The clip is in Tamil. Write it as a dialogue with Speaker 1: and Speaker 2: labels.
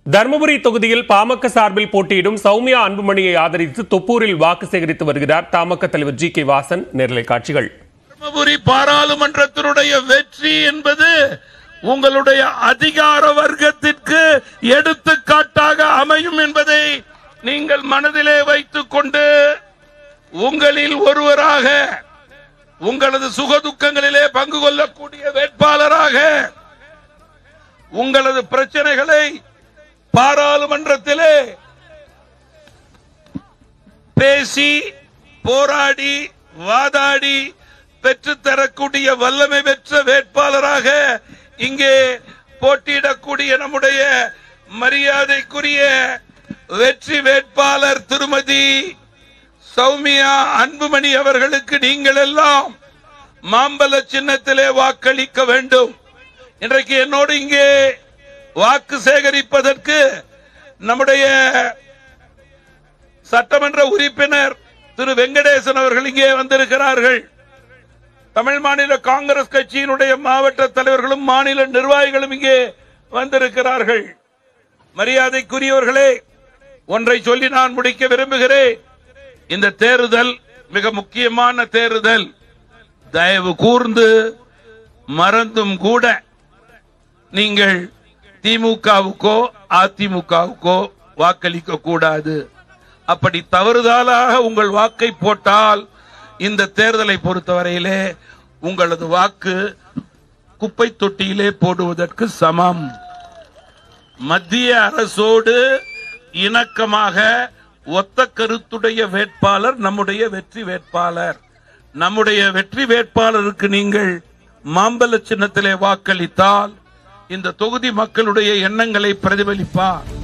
Speaker 1: தருமபுரி தொகுதியில் பாமக சார்பில் போட்டியிடும் சௌமியா அன்புமணியை ஆதரித்து தொப்பூரில் வாக்கு சேகரித்து வருகிறார் தமாக தலைவர் ஜி கே வாசன் நேரலை காட்சிகள்
Speaker 2: தர்மபுரி பாராளுமன்றத்தினுடைய வெற்றி என்பது உங்களுடைய அதிகார வர்க்கத்திற்கு எடுத்துக்காட்டாக அமையும் என்பதை நீங்கள் மனதிலே வைத்துக் கொண்டு உங்களில் ஒருவராக உங்களது சுகதுக்கங்களிலே பங்கு கொள்ளக்கூடிய வேட்பாளராக உங்களது பிரச்சனைகளை பாராளுமன்றத்திலே பேசி போராடி வாதாடி பெற்றுத்தரக்கூடிய வல்லமை பெற்ற வேட்பாளராக இங்கே போட்டியிடக்கூடிய நம்முடைய மரியாதைக்குரிய வெற்றி வேட்பாளர் திருமதி சௌமியா அன்புமணி அவர்களுக்கு நீங்கள் எல்லாம் மாம்பல சின்னத்திலே வாக்களிக்க வேண்டும் இன்றைக்கு என்னோடு இங்கே வாக்கு சேகரிப்பதற்கு நம்முடைய சட்டமன்ற உறுப்பினர் திரு வெங்கடேசன் அவர்கள் இங்கே வந்திருக்கிறார்கள் தமிழ் மாநில காங்கிரஸ் கட்சியினுடைய மாவட்ட தலைவர்களும் மாநில நிர்வாகிகளும் இங்கே வந்திருக்கிறார்கள் மரியாதைக்குரியவர்களே ஒன்றை சொல்லி நான் முடிக்க விரும்புகிறேன் இந்த தேர்தல் மிக முக்கியமான தேர்தல் தயவு கூர்ந்து மறந்தும் கூட நீங்கள் திமுகவுக்கோ அதிமுகவுக்கோ வாக்களிக்க கூடாது அப்படி தவறுதலாக உங்கள் வாக்கை போட்டால் இந்த தேர்தலை பொறுத்தவரையிலே உங்களது வாக்கு குப்பை தொட்டியிலே போடுவதற்கு சமம் மத்திய அரசோடு இணக்கமாக ஒத்த கருத்துடைய வேட்பாளர் நம்முடைய வெற்றி வேட்பாளர் நம்முடைய வெற்றி வேட்பாளருக்கு நீங்கள் மாம்பல சின்னத்திலே வாக்களித்தால் இந்த தொகுதி மக்களுடைய எண்ணங்களை பிரதிபலிப்பார்